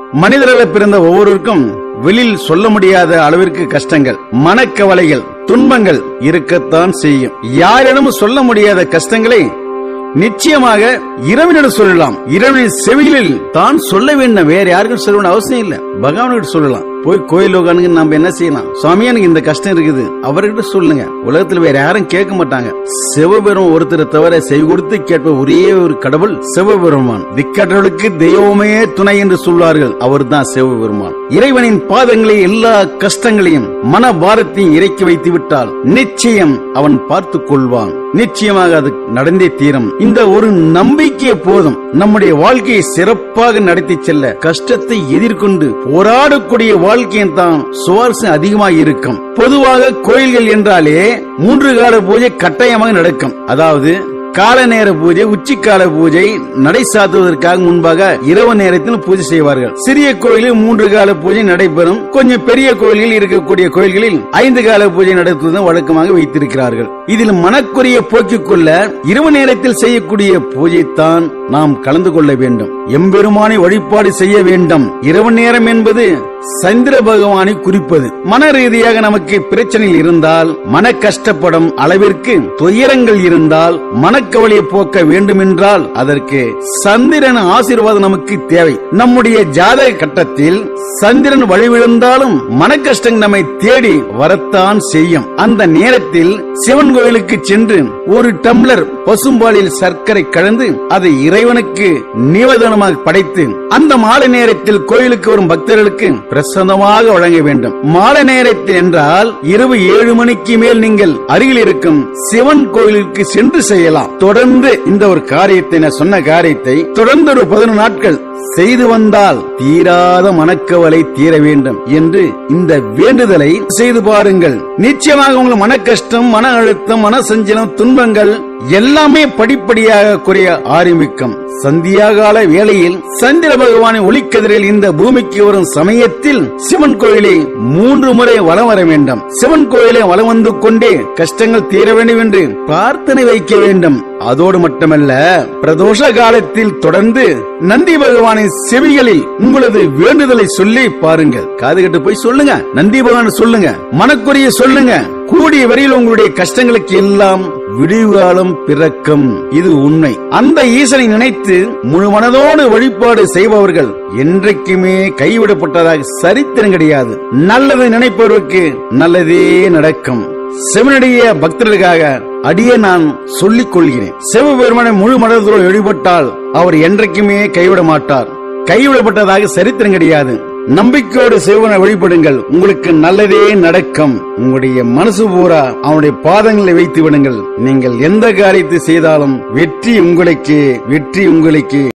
மனிதர்கள பிறந்த ஒவ்வொருவருக்கும் வெளியில் சொல்ல முடியாத அளவிற்கு கஷ்டங்கள் மனக்கவலைகள் துன்பங்கள் இருக்கத்தான் செய்யும் யாரிடமும் சொல்ல முடியாத கஷ்டங்களை நிச்சயமாக இறைவனிடம் சொல்லலாம் இறைவனின் செவிகளில் தான் சொல்ல வேண்டும் வேற யாருக்கும் சொல்ல வேண்டிய அவசியம் இல்ல பகவான்கிட்ட சொல்லலாம் போய் கோயில் உட்காந்து நம்ம என்ன செய்யலாம் சுவாமி எனக்கு இந்த கஷ்டம் இருக்குது அவர்கிட்ட சொல்லுங்க உலகத்துல வேற யாரும் கேட்க மாட்டாங்க சிவபெருமான் ஒருத்தரை தவிர செவி கொடுத்து கேட்ப ஒரே ஒரு கடவுள் சிவபெருமான் திக்கற்றவர்களுக்கு தெய்வமே துணை என்று சொல்வார்கள் அவர்தான் சிவபெருமான் இறைவனின் பாதங்களை எல்லா கஷ்டங்களையும் மன பாரத்தையும் இறக்கி வைத்து விட்டால் நிச்சயம் அவன் பார்த்துக் கொள்வான் நிச்சயமாக அது நடந்தே தீரும் இந்த ஒரு நம்பிக்கை போதும் நம்முடைய வாழ்க்கையை சிறப்பாக நடத்தி செல்ல கஷ்டத்தை எதிர்கொண்டு போராடக்கூடிய வாழ்க்கையின் தான் சுவாரஸ்யம் அதிகமாக இருக்கும் பொதுவாக கோயில்கள் என்றாலே மூன்று கால பூஜை கட்டாயமாக நடக்கும் அதாவது கால நேர பூஜை உச்சிக்கால பூஜை நடை சாத்துவதற்காக முன்பாக இரவு நேரத்தில் பூஜை செய்வார்கள் சிறிய கோயிலில் மூன்று கால பூஜை நடைபெறும் கொஞ்சம் பெரிய கோயில்களில் இருக்கக்கூடிய கோயில்களில் ஐந்து கால பூஜை நடத்துவதும் வழக்கமாக வைத்திருக்கிறார்கள் இதில் மனக்குறைய போக்கிக் கொள்ள இரவு நேரத்தில் செய்யக்கூடிய பூஜைத்தான் நாம் கலந்து கொள்ள வேண்டும் எம்பெருமானை வழிபாடு செய்ய வேண்டும் இரவு நேரம் என்பது சந்திர பகவானை குறிப்பது மன ரீதியாக நமக்கு பிரச்சனைகள் இருந்தால் மன கஷ்டப்படும் அளவிற்கு துயரங்கள் இருந்தால் மனக்கவலையை போக்க வேண்டுமென்றால் அதற்கு சந்திரன் ஆசீர்வாதம் நமக்கு தேவை நம்முடைய ஜாதக கட்டத்தில் சந்திரன் வழிவிழுந்தாலும் மன கஷ்டங்கள் நம்மை தேடி வரத்தான் செய்யும் அந்த நேரத்தில் சிவன் கோயிலுக்கு சென்று ஒரு டம்ளர் பசும்பாலில் சர்க்கரை கலந்து அதை இறைவனுக்கு நிவேதனமாக படைத்து அந்த மாலை நேரத்தில் கோயிலுக்கு வரும் பக்தர்களுக்கு பிரசன்னமாக வழங்க வேண்டும் மாலை நேரத்தில் என்றால் இரவு ஏழு மணிக்கு மேல் நீங்கள் அருகில் இருக்கும் சிவன் கோயிலுக்கு சென்று செய்யலாம் தொடர்ந்து இந்த ஒரு காரியத்தை நான் சொன்ன காரியத்தை தொடர்ந்து ஒரு பதினொரு நாட்கள் செய்து வந்தால் தீராத மனக்கவலை தீர வேண்டும் என்று இந்த வேண்டுதலை செய்து பாருங்கள் நிச்சயமாக உங்கள் மன கஷ்டம் மன அழுத்தம் மன சஞ்சலம் துன்பங்கள் எல்லாமே படிப்படியாக குறைய ஆரம்பிக்கும் சந்தியாகால வேளையில் சந்திர பகவானின் ஒளிக்கதிரில் இந்த பூமிக்கு வரும் சமயத்தில் சிவன் கோயிலை மூன்று முறை வலம் வர வேண்டும் சிவன் கோயிலை வலம் வந்து கொண்டே கஷ்டங்கள் தீர வேண்டும் என்று பிரார்த்தனை வைக்க வேண்டும் அதோடு மட்டுமல்ல பிரதோஷ காலத்தில் தொடர்ந்து நந்தி பகவானின் செவிகளில் உங்களது வேண்டுதலை சொல்லி பாருங்கள் காது கட்டு போய் சொல்லுங்க நந்தி பகவான் சொல்லுங்க மனக்குறைய சொல்லுங்க கூடிய வரையில் உங்களுடைய கஷ்டங்களுக்கு எல்லாம் விடிவுகாலம் பிறக்கும் இது உண்மை அந்த ஈசனை நினைத்து முழு மனதோடு வழிபாடு செய்பவர்கள் என்றைக்குமே கைவிடப்பட்டதாக சரித்திரம் கிடையாது நல்லது நினைப்பவருக்கு நல்லதே நடக்கும் சிவனுடைய பக்தர்களுக்காக அடியே நான் சொல்லிக் கொள்கிறேன் சிவபெருமனை முழு மனதோடு வழிபட்டால் அவர் என்றைக்குமே கைவிட மாட்டார் கைவிடப்பட்டதாக சரித்திரம் கிடையாது நம்பிக்கையோடு சிவனை வழிபடுங்கள் உங்களுக்கு நல்லதே நடக்கும் உங்களுடைய மனசு பூரா அவனுடைய பாதங்களை வைத்து விடுங்கள் நீங்கள் எந்த காரியத்தை செய்தாலும் வெற்றி உங்களுக்கு வெற்றி உங்களுக்கு